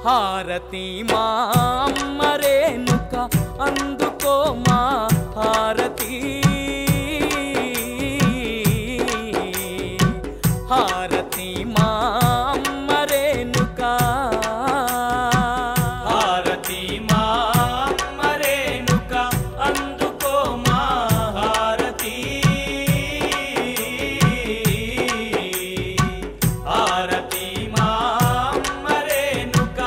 హారతి మా అమ్మ రేణుక అందుకో మా హారతి హారతి మా అమ్మ రేణుక హారతి మా అమ్మ రేణుక అందుకో మా హారతి హారతి మా అమ్మ రేణుక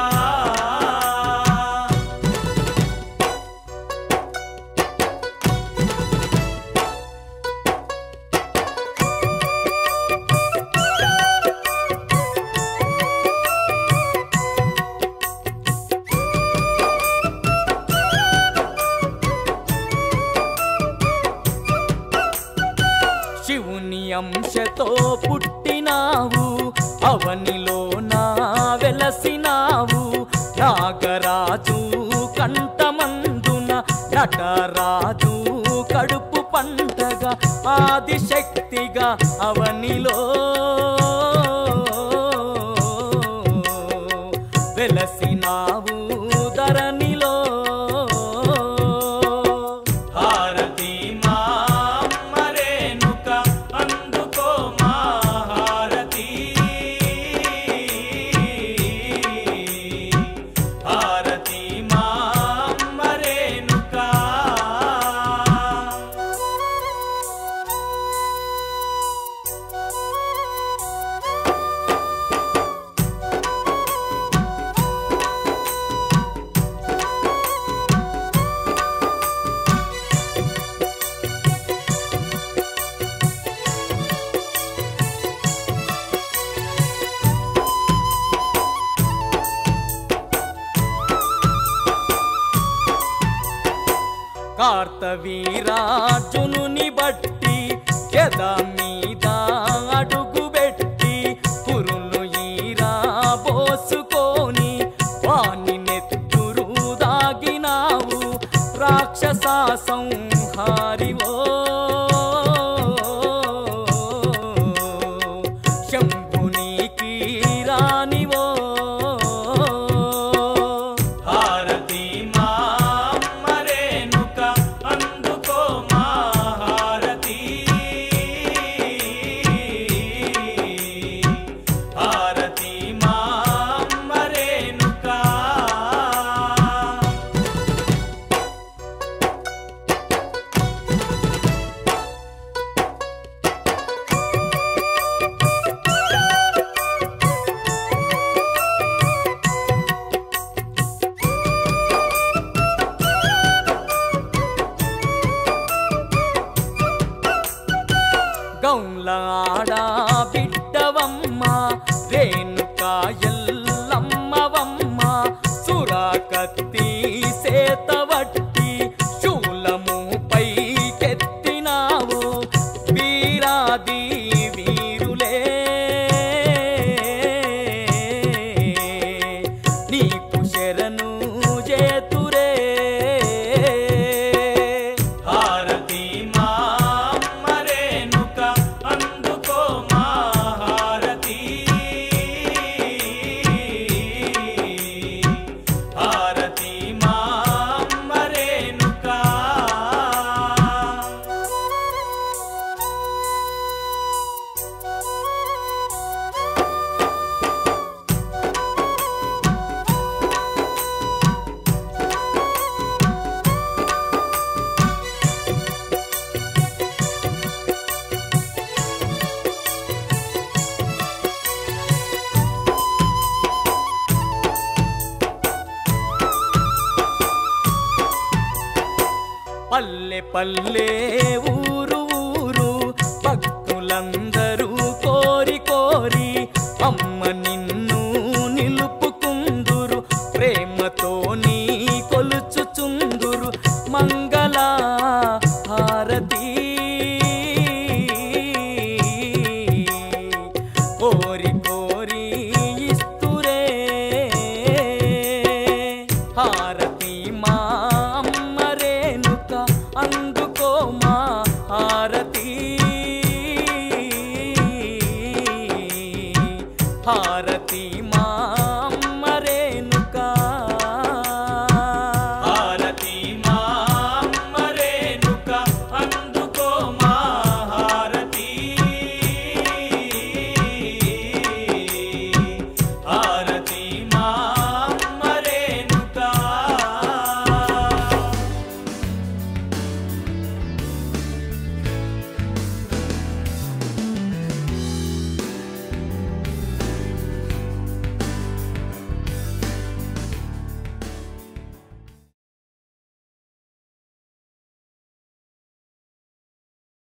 శివుని అంశతో పుట్టినావు అవనిలో నా వెలసినావు నాగరాజు కంఠమందున నటరాజు కడుపు పంటగా ఆదిశక్తిగా అవనిలో వెలసినావు ధరణిలో హారతి మా అమ్మ రేణుక అందుకో మా హారతి హారతి మా అమ్మ రేణుక కార్తవీరాజునుని బట్టి ఎద మీద అడుగు పెట్టి కురులు ఈరా పోసుకొని వాణి నెత్తురు దాగినావు రాక్షస సంహారివో శంభునికి రానివో హారతి మా అమ్మ రేణుక అందుకో మా హారతి హారతి మా అమ్మ రేణుక గౌలాడ బిడ్డవమ్మ రేణుక ఎల్లమ్మవమ్మ సురాకత్తి సేతవట్టి శూలము పైకెత్తినావు వీరాది వీరులే నీకు శరణు చేతురే హారతి మా అమ్మ రేణుక అందుకో మా హారతి హారతి మా అమ్మ రేణుక పల్లె పల్లె